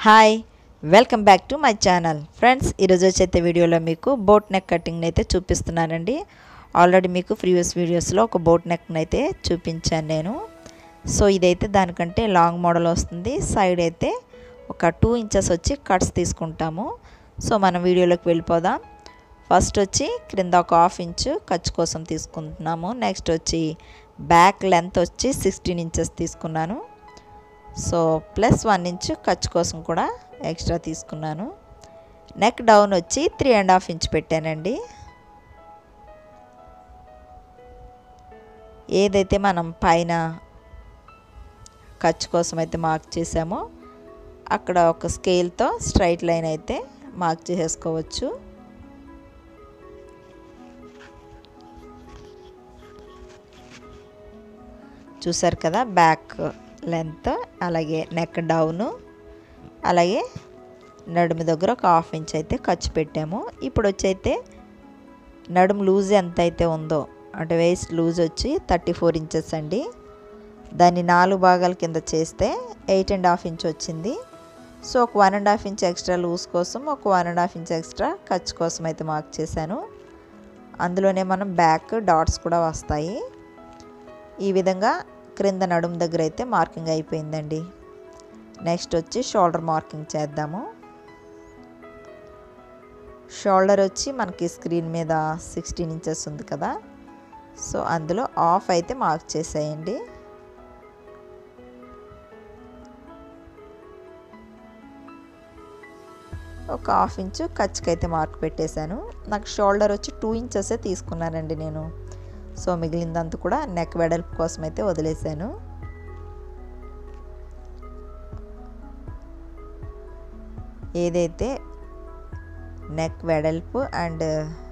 hi welcome back to my channel friends ఈరోజు వచ్చే వీడియోలో మీకు బోట్ నెక్ కటింగ్ని అయితే చూపిస్తున్నానండి ఆల్రెడీ మీకు ప్రీవియస్ వీడియోస్లో ఒక బోట్ నెక్ని అయితే చూపించాను నేను సో ఇదైతే దానికంటే లాంగ్ మోడల్ వస్తుంది సైడ్ అయితే ఒక టూ ఇంచెస్ వచ్చి కట్స్ తీసుకుంటాము సో మనం వీడియోలోకి వెళ్ళిపోదాం ఫస్ట్ వచ్చి క్రింద ఒక హాఫ్ ఇంచు ఖర్చు కోసం తీసుకుంటున్నాము నెక్స్ట్ వచ్చి బ్యాక్ లెంత్ వచ్చి సిక్స్టీన్ ఇంచెస్ తీసుకున్నాను సో ప్లస్ వన్ ఇంచ్ ఖర్చు కోసం కూడా ఎక్స్ట్రా తీసుకున్నాను నెక్ డౌన్ వచ్చి త్రీ అండ్ హాఫ్ ఇంచ్ పెట్టానండి ఏదైతే మనం పైన ఖర్చు కోసం అయితే మార్క్ చేసామో అక్కడ ఒక స్కేల్తో స్ట్రైట్ లైన్ అయితే మార్క్ చేసేసుకోవచ్చు చూసారు కదా బ్యాక్ లెంత్ అలాగే నెక్ డౌను అలాగే నడుము దగ్గర ఒక హాఫ్ ఇంచ్ అయితే ఖర్చు పెట్టాము ఇప్పుడు వచ్చి అయితే నడుము లూజ్ ఎంత అయితే ఉందో అంటే వేస్ట్ లూజ్ వచ్చి థర్టీ ఫోర్ ఇంచెస్ అండి దాన్ని నాలుగు భాగాల కింద చేస్తే ఎయిట్ అండ్ హాఫ్ ఇంచ్ వచ్చింది సో ఒక one and half inch extra loose కోసం ఒక one and half inch extra ఖర్చు కోసం అయితే మార్క్ చేశాను అందులోనే మనం బ్యాక్ డాట్స్ కూడా వస్తాయి ఈ విధంగా క్రింద నడుము దగ్గర అయితే మార్కింగ్ అయిపోయిందండి నెక్స్ట్ వచ్చి షోల్డర్ మార్కింగ్ చేద్దాము షోల్డర్ వచ్చి మనకి స్క్రీన్ మీద సిక్స్టీన్ ఇంచెస్ ఉంది కదా సో అందులో ఆఫ్ అయితే మార్క్ చేసేయండి ఒక హాఫ్ ఇంచు ఖర్చుకైతే మార్క్ పెట్టేశాను నాకు షోల్డర్ వచ్చి టూ ఇంచెసే తీసుకున్నానండి నేను సో మిగిలిందంతా కూడా నెక్ వెడల్పు కోసం అయితే వదిలేశాను ఏదైతే నెక్ వెడల్పు అండ్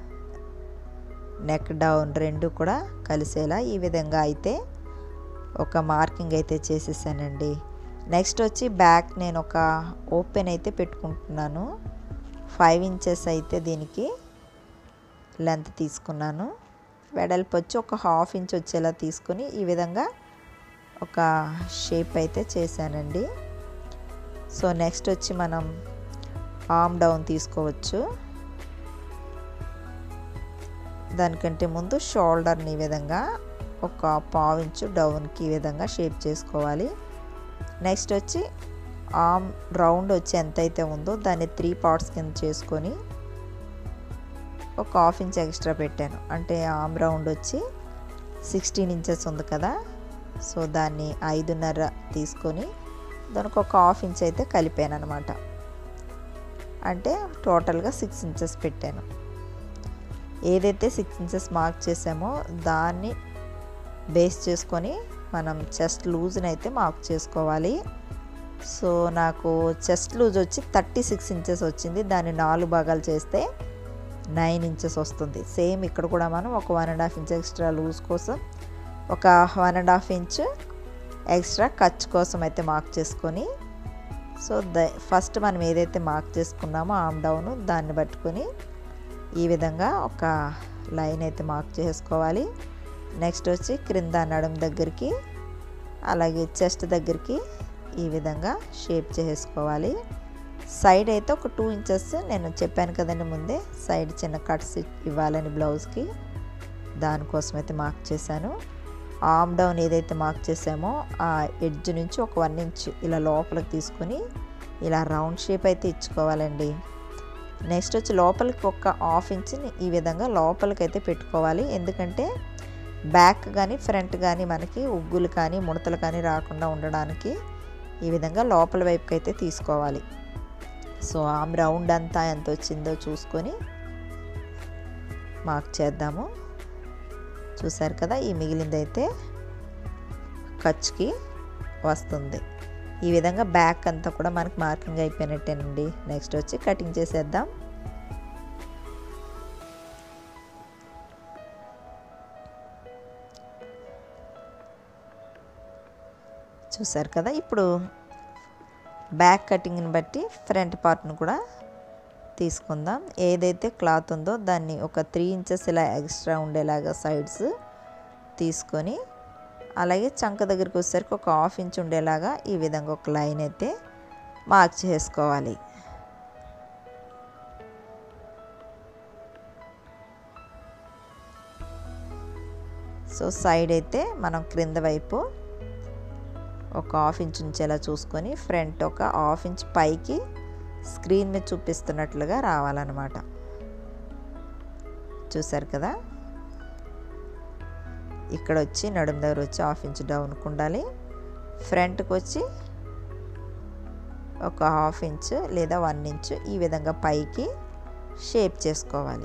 నెక్ డౌన్ రెండు కూడా కలిసేలా ఈ విధంగా అయితే ఒక మార్కింగ్ అయితే చేసేసానండి నెక్స్ట్ వచ్చి బ్యాక్ నేను ఒక ఓపెన్ అయితే పెట్టుకుంటున్నాను ఫైవ్ ఇంచెస్ అయితే దీనికి లెంత్ తీసుకున్నాను వెడల్పు వచ్చి ఒక హాఫ్ ఇంచ్ వచ్చేలా తీసుకొని ఈ విధంగా ఒక షేప్ అయితే చేశానండి సో నెక్స్ట్ వచ్చి మనం ఆమ్ డౌన్ తీసుకోవచ్చు దానికంటే ముందు షోల్డర్ని ఈ విధంగా ఒక పావు ఇంచు డౌన్కి ఈ విధంగా షేప్ చేసుకోవాలి నెక్స్ట్ వచ్చి ఆమ్ రౌండ్ వచ్చి ఎంత అయితే ఉందో దాన్ని త్రీ పార్ట్స్ కింద చేసుకొని ఒక హాఫ్ ఇంచ్ ఎక్స్ట్రా పెట్టాను అంటే ఆమ్ రౌండ్ వచ్చి సిక్స్టీన్ ఇంచెస్ ఉంది కదా సో దాన్ని ఐదున్నర తీసుకొని దానికి ఒక హాఫ్ ఇంచ్ అయితే కలిపాను అనమాట అంటే టోటల్గా సిక్స్ ఇంచెస్ పెట్టాను ఏదైతే సిక్స్ ఇంచెస్ మార్క్ చేసామో దాన్ని బేస్ చేసుకొని మనం చెస్ట్ లూజ్ని అయితే మార్క్ చేసుకోవాలి సో నాకు చెస్ట్ లూజ్ వచ్చి థర్టీ సిక్స్ ఇంచెస్ వచ్చింది దాన్ని నాలుగు భాగాలు చేస్తే నైన్ ఇంచెస్ వస్తుంది సేమ్ ఇక్కడ కూడా మనం ఒక one and half inch extra loose కోసం ఒక one and half inch extra ఖర్చు కోసం అయితే మార్క్ చేసుకొని సో ద ఫస్ట్ మనం ఏదైతే మార్క్ చేసుకున్నామో ఆమ్ డౌన్ దాన్ని పట్టుకొని ఈ విధంగా ఒక లైన్ అయితే మార్క్ చేసుకోవాలి నెక్స్ట్ వచ్చి క్రింద నడుము దగ్గరికి అలాగే చెస్ట్ దగ్గరికి ఈ విధంగా షేప్ చేసుకోవాలి సైడ్ అయితే ఒక టూ ఇంచెస్ నేను చెప్పాను కదండి ముందే సైడ్ చిన్న కట్స్ ఇవ్వాలని బ్లౌజ్కి దానికోసం అయితే మార్క్ చేశాను ఆమ్ డౌన్ ఏదైతే మార్క్ చేసామో ఆ ఎడ్జ్ నుంచి ఒక వన్ ఇంచ్ ఇలా లోపలికి తీసుకొని ఇలా రౌండ్ షేప్ అయితే ఇచ్చుకోవాలండి నెక్స్ట్ వచ్చి లోపలికి ఒక హాఫ్ ఇంచ్ని ఈ విధంగా లోపలికి అయితే పెట్టుకోవాలి ఎందుకంటే బ్యాక్ కానీ ఫ్రంట్ కానీ మనకి ఉగ్గులు కానీ ముడతలు కానీ రాకుండా ఉండడానికి ఈ విధంగా లోపల వైపుకి అయితే తీసుకోవాలి సో ఆమె రౌండ్ అంతా ఎంత వచ్చిందో చూసుకొని మార్క్ చేద్దాము చూసారు కదా ఈ మిగిలిందైతే ఖర్చుకి వస్తుంది ఈ విధంగా బ్యాక్ అంతా కూడా మనకి మార్కింగ్ అయిపోయినట్టేనండి నెక్స్ట్ వచ్చి కటింగ్ చేసేద్దాం చూసారు కదా ఇప్పుడు బ్యాక్ కటింగ్ని బట్టి ఫ్రంట్ పార్ట్ను కూడా తీసుకుందాం ఏదైతే క్లాత్ ఉందో దాన్ని ఒక త్రీ ఇంచెస్ ఇలా ఎక్స్ట్రా ఉండేలాగా సైడ్స్ తీసుకొని అలాగే చంక దగ్గరికి వచ్చేసరికి ఒక హాఫ్ ఇంచ్ ఉండేలాగా ఈ విధంగా ఒక లైన్ అయితే మార్క్ చేసుకోవాలి సో సైడ్ అయితే మనం క్రింద వైపు ఒక హాఫ్ ఇంచ్ ఉంచేలా చూసుకొని ఫ్రంట్ ఒక హాఫ్ ఇంచ్ పైకి స్క్రీన్ మీద చూపిస్తున్నట్లుగా రావాలన్నమాట చూసారు కదా ఇక్కడ వచ్చి నడుము దగ్గర వచ్చి హాఫ్ ఇంచ్ డౌన్కి ఉండాలి ఫ్రంట్కి వచ్చి ఒక హాఫ్ ఇంచ్ లేదా వన్ ఇంచ్ ఈ విధంగా పైకి షేప్ చేసుకోవాలి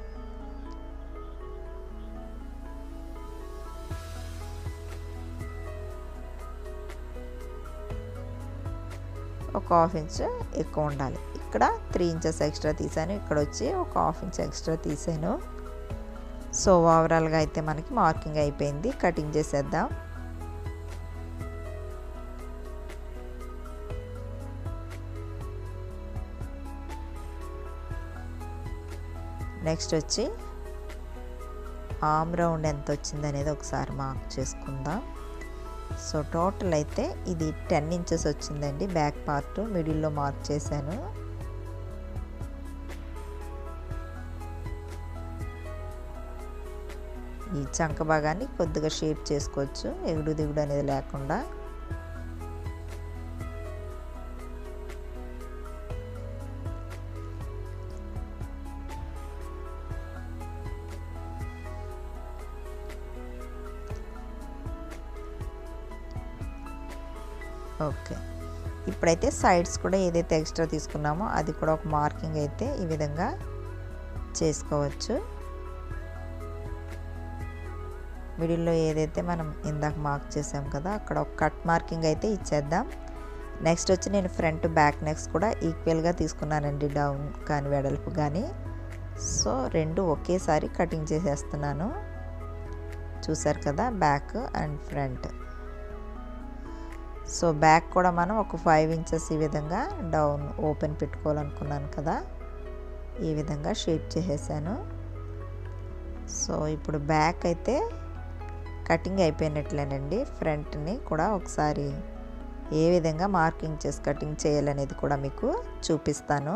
ఒక హాఫ్ ఇంచ్ ఎక్కువ ఉండాలి ఇక్కడ త్రీ ఇంచెస్ ఎక్స్ట్రా తీసాను ఇక్కడ వచ్చి ఒక హాఫ్ ఇంచ్ ఎక్స్ట్రా తీసాను సో ఓవరాల్గా అయితే మనకి మార్కింగ్ అయిపోయింది కటింగ్ చేసేద్దాం నెక్స్ట్ వచ్చి ఆమ్ రౌండ్ ఎంత వచ్చింది అనేది ఒకసారి మార్క్ చేసుకుందాం సో టోటల్ అయితే ఇది టెన్ ఇంచెస్ వచ్చిందండి బ్యాక్ పార్ట్ మిడిల్లో మార్క్ చేశాను ఈ చంక భాగాన్ని కొద్దిగా షేప్ చేసుకోవచ్చు ఎగుడు దిగుడు అనేది లేకుండా ఓకే ఇప్పుడైతే సైడ్స్ కూడా ఏదైతే ఎక్స్ట్రా తీసుకున్నామో అది కూడా ఒక మార్కింగ్ అయితే ఈ విధంగా చేసుకోవచ్చు మిడిల్లో ఏదైతే మనం ఇందాక మార్క్ చేసాం కదా అక్కడ ఒక కట్ మార్కింగ్ అయితే ఇచ్చేద్దాం నెక్స్ట్ వచ్చి నేను ఫ్రంట్ బ్యాక్ నెక్స్ కూడా ఈక్వల్గా తీసుకున్నానండి డౌన్ కానీ వెడల్పు కానీ సో రెండు ఒకేసారి కటింగ్ చేసేస్తున్నాను చూసారు కదా back and front so back కూడా మనం ఒక ఫైవ్ ఇంచెస్ ఈ విధంగా డౌన్ ఓపెన్ పెట్టుకోవాలనుకున్నాను కదా ఈ విధంగా షేప్ చేసేసాను సో ఇప్పుడు బ్యాక్ అయితే కటింగ్ అయిపోయినట్లేనండి ఫ్రంట్ని కూడా ఒకసారి ఏ విధంగా మార్కింగ్ చేసి కటింగ్ చేయాలనేది కూడా మీకు చూపిస్తాను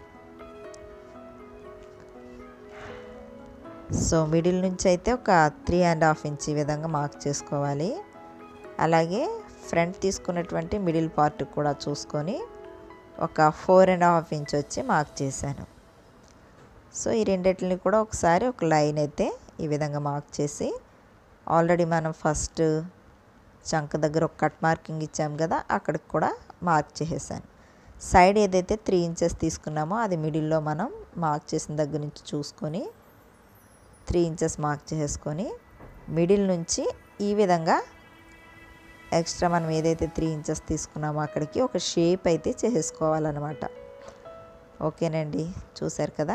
సో మిడిల్ నుంచి అయితే ఒక త్రీ అండ్ హాఫ్ ఇంచ్ ఈ విధంగా మార్క్ చేసుకోవాలి అలాగే ఫ్రంట్ తీసుకున్నటువంటి మిడిల్ పార్ట్ కూడా చూసుకొని ఒక ఫోర్ అండ్ హాఫ్ ఇంచ్ వచ్చి మార్క్ చేశాను సో ఈ రెండింటిని కూడా ఒకసారి ఒక లైన్ అయితే ఈ విధంగా మార్క్ చేసి ఆల్రెడీ మనం ఫస్ట్ చంక దగ్గర ఒక కట్ మార్కింగ్ ఇచ్చాం కదా అక్కడికి కూడా మార్క్ చేసేసాను సైడ్ ఏదైతే త్రీ ఇంచెస్ తీసుకున్నామో అది మిడిల్లో మనం మార్క్ చేసిన దగ్గర నుంచి చూసుకొని త్రీ ఇంచెస్ మార్క్ చేసుకొని మిడిల్ నుంచి ఈ విధంగా ఎక్స్ట్రా మనం ఏదైతే త్రీ ఇంచెస్ తీసుకున్నామో అక్కడికి ఒక షేప్ అయితే చేసుకోవాలన్నమాట ఓకేనండి చూసారు కదా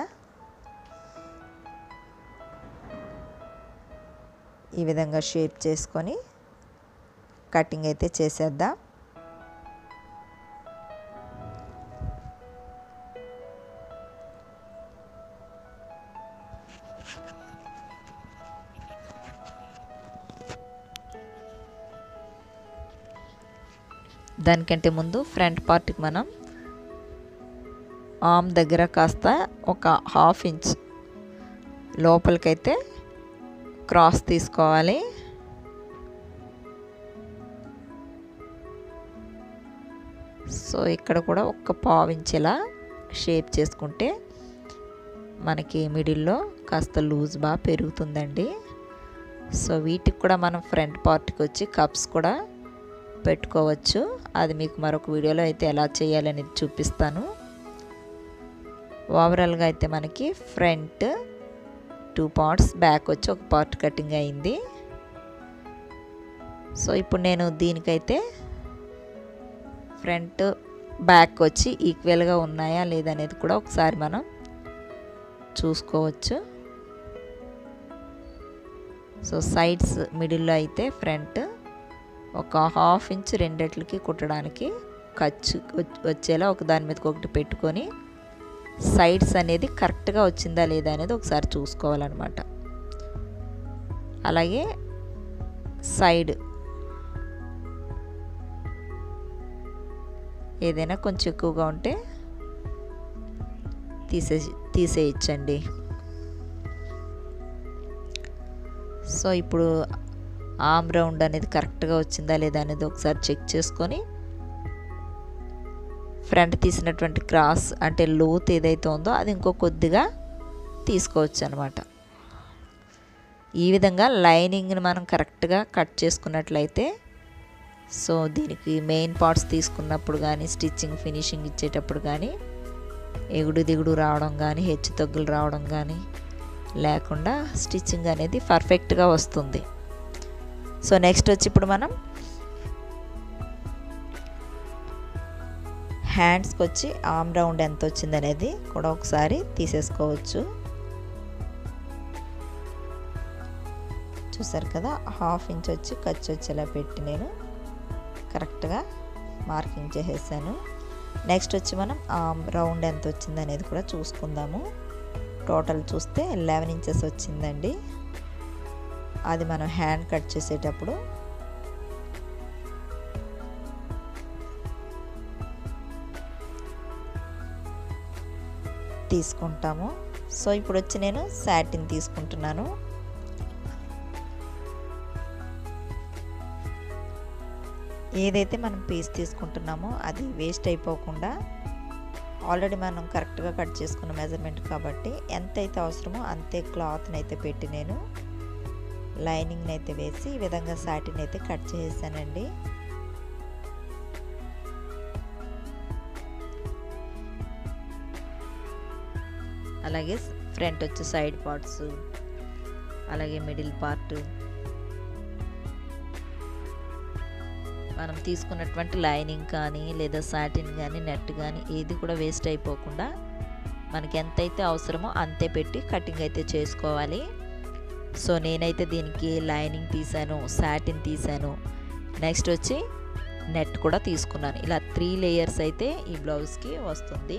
ఈ విధంగా షేప్ చేసుకొని కటింగ్ అయితే చేసేద్దాం దానికంటే ముందు ఫ్రంట్ పార్ట్కి మనం ఆమ్ దగ్గర కాస్త ఒక హాఫ్ ఇంచ్ లోపలికైతే క్రాస్ తీసుకోవాలి సో ఇక్కడ కూడా ఒక్క పావించేలా షేప్ చేసుకుంటే మనకి మిడిల్లో కాస్త లూజ్ బాగా పెరుగుతుందండి సో వీటికి కూడా మనం ఫ్రంట్ పార్ట్కి వచ్చి కప్స్ కూడా పెట్టుకోవచ్చు అది మీకు మరొక వీడియోలో అయితే ఎలా చేయాలనేది చూపిస్తాను ఓవరాల్గా అయితే మనకి ఫ్రంట్ టూ పార్ట్స్ బ్యాక్ వచ్చి ఒక పార్ట్ కటింగ్ అయింది సో ఇప్పుడు నేను దీనికైతే ఫ్రంట్ బ్యాక్ వచ్చి ఈక్వల్గా ఉన్నాయా లేదనేది కూడా ఒకసారి మనం చూసుకోవచ్చు సో సైడ్స్ మిడిల్లో అయితే ఫ్రంట్ ఒక హాఫ్ ఇంచ్ రెండిట్లకి కుట్టడానికి ఖర్చు వచ్చేలా ఒక దాని మీదకి ఒకటి పెట్టుకొని సైడ్స్ అనేది కరెక్ట్గా వచ్చిందా లేదా అనేది ఒకసారి చూసుకోవాలన్నమాట అలాగే సైడ్ ఏదైనా కొంచెం ఎక్కువగా ఉంటే తీసే తీసేయచ్చండి సో ఇప్పుడు ఆమ్ రౌండ్ అనేది కరెక్ట్గా వచ్చిందా లేదా అనేది ఒకసారి చెక్ చేసుకొని ఫ్రంట్ తీసినటువంటి క్రాస్ అంటే లోత్ ఏదైతే ఉందో అది ఇంకో కొద్దిగా తీసుకోవచ్చు అనమాట ఈ విధంగా లైనింగ్ని మనం కరెక్ట్గా కట్ చేసుకున్నట్లయితే సో దీనికి మెయిన్ పార్ట్స్ తీసుకున్నప్పుడు కానీ స్టిచ్చింగ్ ఫినిషింగ్ ఇచ్చేటప్పుడు కానీ ఎగుడు దిగుడు రావడం కానీ హెచ్చు తగ్గులు రావడం కానీ లేకుండా స్టిచ్చింగ్ అనేది పర్ఫెక్ట్గా వస్తుంది సో నెక్స్ట్ వచ్చి ఇప్పుడు మనం హ్యాండ్స్కి వచ్చి ఆమ్ రౌండ్ ఎంత వచ్చింది అనేది కూడా ఒకసారి తీసేసుకోవచ్చు చూసారు కదా హాఫ్ ఇంచ్ వచ్చి ఖర్చు వచ్చేలా పెట్టి నేను కరెక్ట్గా మార్కింగ్ చేసేసాను నెక్స్ట్ వచ్చి మనం ఆమ్ రౌండ్ ఎంత వచ్చింది అనేది కూడా చూసుకుందాము టోటల్ చూస్తే లెవెన్ ఇంచెస్ వచ్చిందండి అది మనం హ్యాండ్ కట్ చేసేటప్పుడు తీసుకుంటాము సో ఇప్పుడు వచ్చి నేను శాటిన్ తీసుకుంటున్నాను ఏదైతే మనం పీస్ తీసుకుంటున్నామో అది వేస్ట్ అయిపోకుండా ఆల్రెడీ మనం కరెక్ట్గా కట్ చేసుకున్న మెజర్మెంట్ కాబట్టి ఎంత అయితే అవసరమో అంతే క్లాత్ని అయితే పెట్టి నేను లైనింగ్ని అయితే వేసి ఈ విధంగా సాటిన్ అయితే కట్ చేసేసానండి అలాగే ఫ్రంట్ వచ్చి సైడ్ పార్ట్స్ అలాగే మిడిల్ పార్ట్ మనం తీసుకున్నటువంటి లైనింగ్ కానీ లేదా సాటిన్ కానీ నెట్ కానీ ఏది కూడా వేస్ట్ అయిపోకుండా మనకి ఎంతైతే అవసరమో అంతే పెట్టి కటింగ్ అయితే చేసుకోవాలి సో నేనైతే దీనికి లైనింగ్ తీసాను సాటిన్ తీసాను నెక్స్ట్ వచ్చి నెట్ కూడా తీసుకున్నాను ఇలా త్రీ లేయర్స్ అయితే ఈ బ్లౌజ్కి వస్తుంది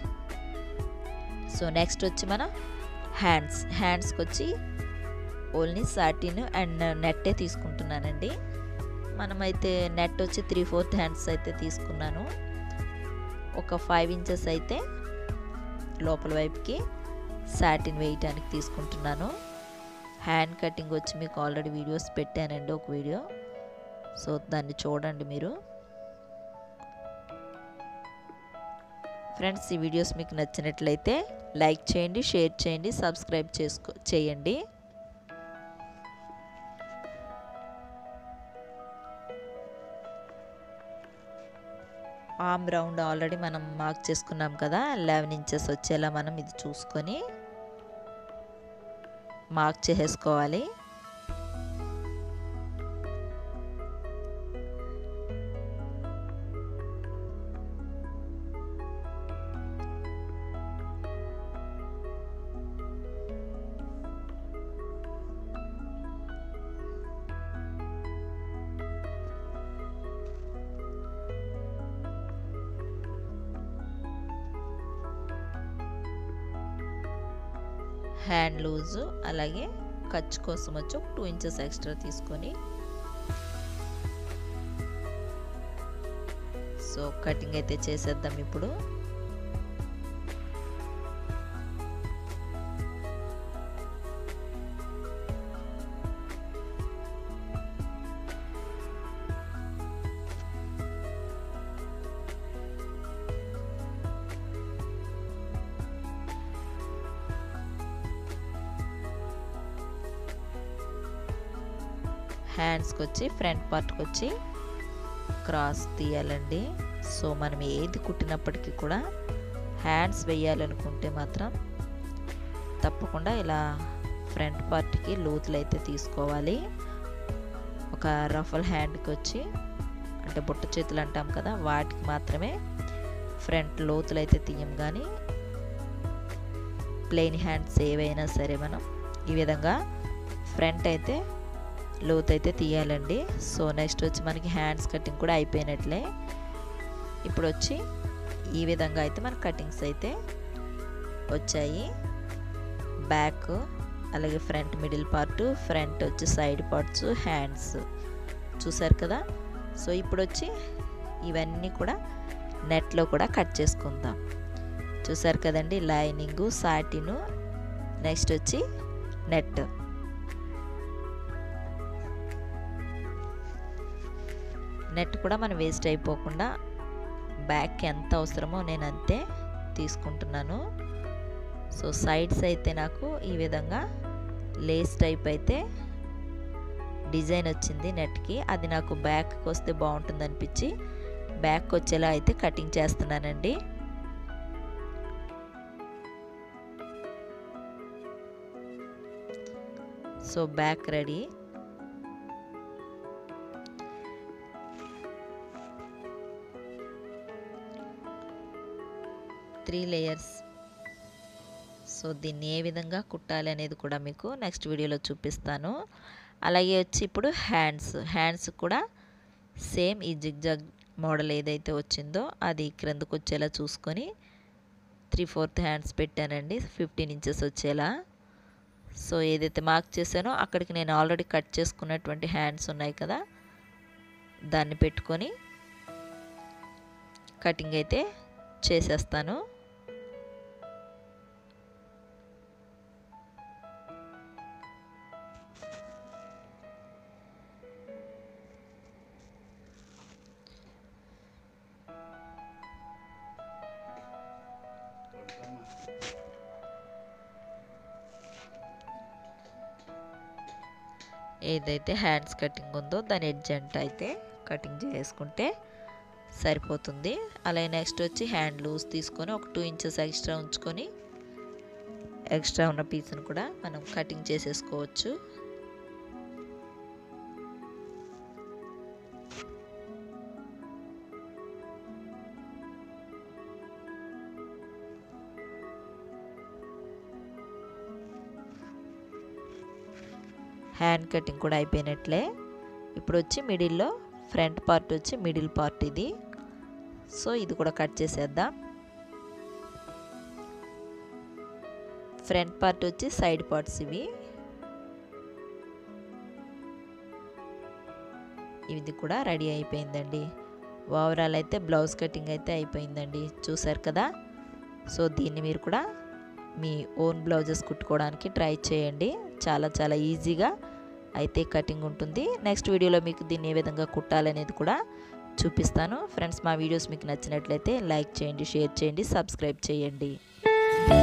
సో నెక్స్ట్ వచ్చి మన హ్యాండ్స్ హ్యాండ్స్కి వచ్చి ఓన్లీ సాటిన్ అండ్ నెట్టే తీసుకుంటున్నానండి మనమైతే నెట్ వచ్చి త్రీ ఫోర్త్ హ్యాండ్స్ అయితే తీసుకున్నాను ఒక ఫైవ్ ఇంచెస్ అయితే లోపల వైపుకి సాటిన్ వేయటానికి తీసుకుంటున్నాను హ్యాండ్ కటింగ్ వచ్చి మీకు ఆల్రెడీ వీడియోస్ పెట్టానండి ఒక వీడియో సో దాన్ని చూడండి మీరు ఫ్రెండ్స్ ఈ వీడియోస్ మీకు నచ్చినట్లయితే లైక్ చేయండి షేర్ చేయండి సబ్స్క్రైబ్ చేసుకో చేయండి ఆమ్ రౌండ్ ఆల్రెడీ మనం మార్క్ చేసుకున్నాం కదా లెవెన్ ఇంచెస్ వచ్చేలా మనం ఇది చూసుకొని మార్క్ చేసేసుకోవాలి హ్యాండ్ లూజు అలాగే ఖర్చు కోసం వచ్చి ఒక టూ ఇంచెస్ ఎక్స్ట్రా తీసుకొని సో కటింగ్ అయితే చేసేద్దాం ఇప్పుడు హ్యాండ్స్కి వచ్చి ఫ్రంట్ పార్ట్కి వచ్చి క్రాస్ తీయాలండి సో మనం ఏది కుట్టినప్పటికీ కూడా హ్యాండ్స్ వేయాలనుకుంటే మాత్రం తప్పకుండా ఇలా ఫ్రంట్ పార్ట్కి లోతులు అయితే తీసుకోవాలి ఒక రఫల్ హ్యాండ్కి వచ్చి అంటే బుట్ట చేతులు అంటాం కదా వాటికి మాత్రమే ఫ్రంట్ లోతులు అయితే తీయం కానీ ప్లెయిన్ హ్యాండ్స్ ఏవైనా సరే మనం ఈ విధంగా ఫ్రంట్ అయితే లోత్ అయితే తీయాలండి సో నెక్స్ట్ వచ్చి మనకి హ్యాండ్స్ కటింగ్ కూడా అయిపోయినట్లే ఇప్పుడు వచ్చి ఈ విధంగా అయితే మన కటింగ్స్ అయితే వచ్చాయి బ్యాక్ అలాగే ఫ్రంట్ మిడిల్ పార్ట్ ఫ్రంట్ వచ్చి సైడ్ పార్ట్స్ హ్యాండ్స్ చూసారు కదా సో ఇప్పుడు వచ్చి ఇవన్నీ కూడా నెట్లో కూడా కట్ చేసుకుందాం చూసారు కదండి లైనింగు సాటిను నెక్స్ట్ వచ్చి నెట్ నెట్ కూడా మనం వేస్ట్ అయిపోకుండా బ్యాక్ ఎంత అవసరమో నేను అంతే తీసుకుంటున్నాను సో సైడ్స్ అయితే నాకు ఈ విధంగా లేస్ టైప్ అయితే డిజైన్ వచ్చింది నెట్కి అది నాకు బ్యాక్కి వస్తే బాగుంటుంది అనిపించి బ్యాక్ వచ్చేలా అయితే కటింగ్ చేస్తున్నానండి so back ready three layers so దీన్ని ఏ విధంగా కుట్టాలి అనేది కూడా మీకు నెక్స్ట్ వీడియోలో చూపిస్తాను అలాగే వచ్చి ఇప్పుడు హ్యాండ్స్ హ్యాండ్స్ కూడా సేమ్ ఈ జిగ్జాగ్ మోడల్ ఏదైతే వచ్చిందో అది క్రిందకు వచ్చేలా చూసుకొని త్రీ ఫోర్త్ హ్యాండ్స్ పెట్టానండి ఫిఫ్టీన్ ఇంచెస్ వచ్చేలా సో ఏదైతే మార్క్ చేశానో అక్కడికి నేను ఆల్రెడీ కట్ చేసుకున్నటువంటి హ్యాండ్స్ ఉన్నాయి కదా దాన్ని పెట్టుకొని కటింగ్ అయితే చేసేస్తాను ఏదైతే హ్యాండ్స్ కటింగ్ ఉందో దాని ఎడ్జ్ అంట అయితే కటింగ్ చేసుకుంటే సరిపోతుంది అలాగే నెక్స్ట్ వచ్చి హ్యాండ్ లూజ్ తీసుకొని ఒక టూ ఇంచెస్ ఎక్స్ట్రా ఉంచుకొని ఎక్స్ట్రా ఉన్న పీస్ని కూడా మనం కటింగ్ చేసేసుకోవచ్చు హ్యాండ్ కటింగ్ కూడా అయిపోయినట్లే ఇప్పుడు వచ్చి మిడిల్లో ఫ్రంట్ పార్ట్ వచ్చి మిడిల్ పార్ట్ ఇది సో ఇది కూడా కట్ చేసేద్దాం ఫ్రంట్ పార్ట్ వచ్చి సైడ్ పార్ట్స్ ఇవి ఇది కూడా రెడీ అయిపోయిందండి ఓవరాల్ అయితే బ్లౌజ్ కటింగ్ అయితే అయిపోయిందండి చూసారు కదా సో దీన్ని మీరు కూడా మీ ఓన్ బ్లౌజెస్ కుట్టుకోవడానికి ట్రై చేయండి చాలా చాలా ఈజీగా అయితే కటింగ్ ఉంటుంది నెక్స్ట్ వీడియోలో మీకు దీన్ని ఏ విధంగా కుట్టాలనేది కూడా చూపిస్తాను ఫ్రెండ్స్ మా వీడియోస్ మీకు నచ్చినట్లయితే లైక్ చేయండి షేర్ చేయండి సబ్స్క్రైబ్ చేయండి